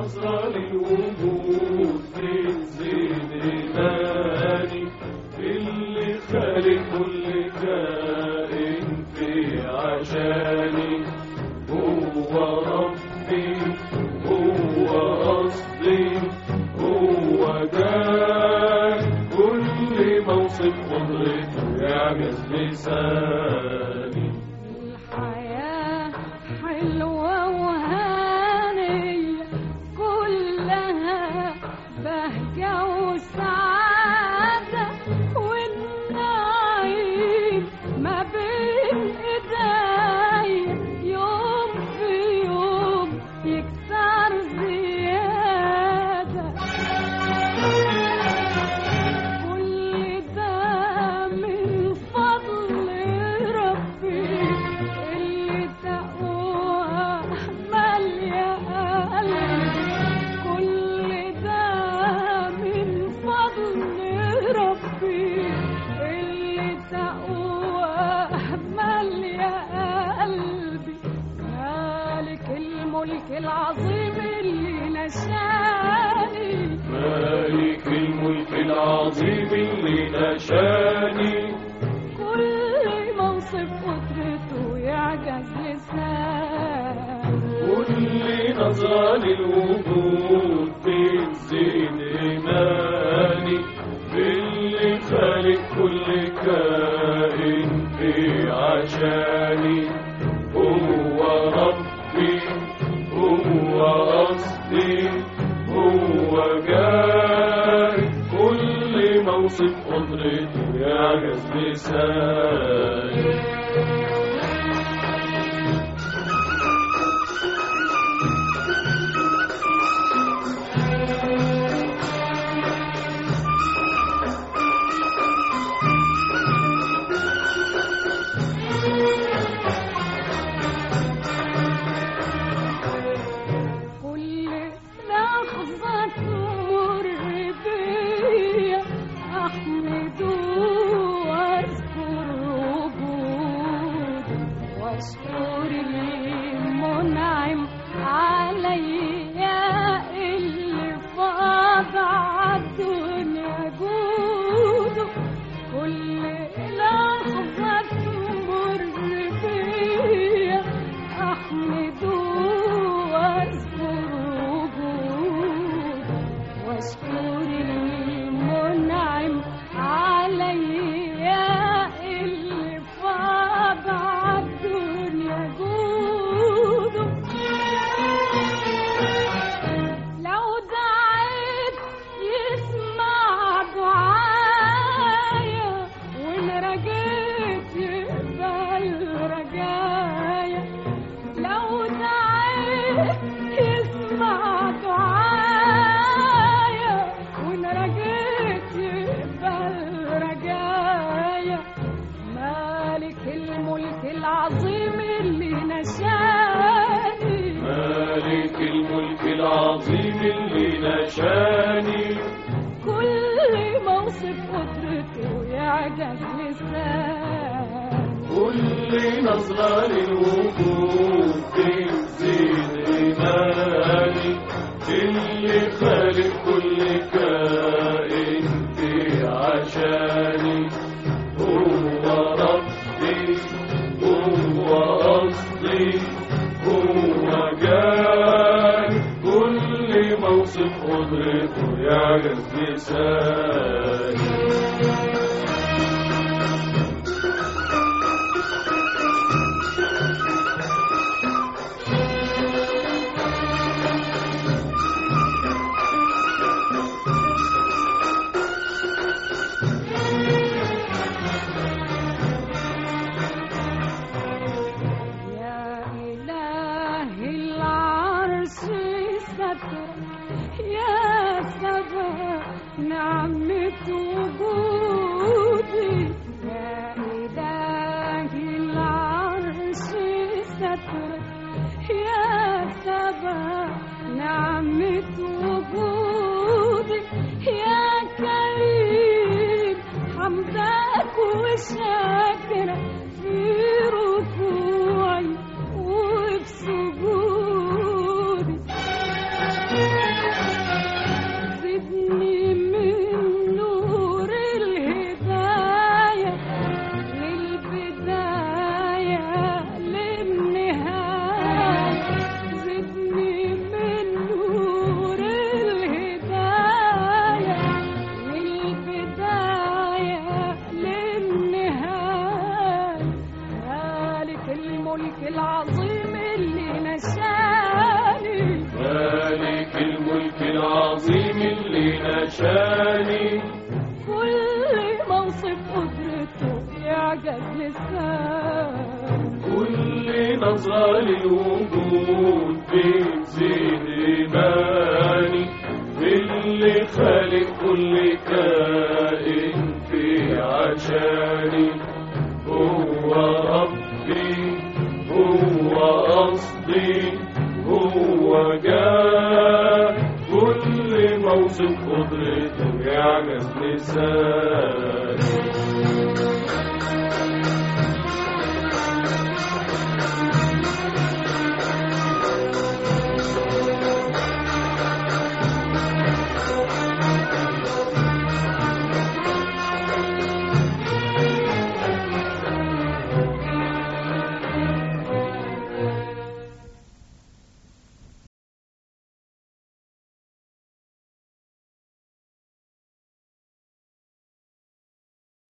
نظرة للوجود من زين إيماني اللي خالق كل كائن في عشاني هو ربي هو أصلي هو جاي كل موصف قدرته يعجز لساني الحياة حلوة وهانية كلها بهجة وسعادة والنعيم ما بين ايديا يوم في يوم يكتر زيادة كل ده من فضل ربي اللي تقوى مالية قلبي كل ده من فضل ربي اللي تقوى مالية قلبي مالك الملك العظيم اللي نشاني مالك الملك العظيم اللي نشاني كل موصف قدرته يعجز لسان كل نظرة للوجود من زين إيماني باللي خالق كل كائن في عشاني هو ربي هو أصلي هو جاي كل موصف قدرته يعجز لساني كل لحظة تمر بيا أحمده وأذكر وجوده وأشكر المنعم عليا اللي فاض عالدنيا جوده كل لحظة تمر بيا أحمده وأذكر وجوده وأشكر المنعم عليا اللي فاض عالدنيا جوده لو دعيت يسمع دعايا وإن رجيت يقبل رجايا لو دعيت يسمع دعايا وإن رجيت يقبل رجايا مالك الملك العظيم اللي نشاني مالك الملك العظيم اللي نشاني كل موصف قدرته يعجز لسان كل نظرة للوجود بتزيد إيماني اللي خالق كل كائن في عشاني هو ربي هو أصلي هو جاي كل موصف قدرته يعجز لساني يا إله العرش ستر يا سبا نعمة وجودي يا إله العرش ستر يا سبا نعمة وجودي يا كريم حمدك وشاكرة في ركوعي وفي سجودي عشاني كل موصف قدرته يعجز لسان كل نظرة للوجود بتزيد إيماني باللي خالق كل كائن في عشاني هو ربي هو قصدي هو جاه كل موصف قدرته يعجز لسان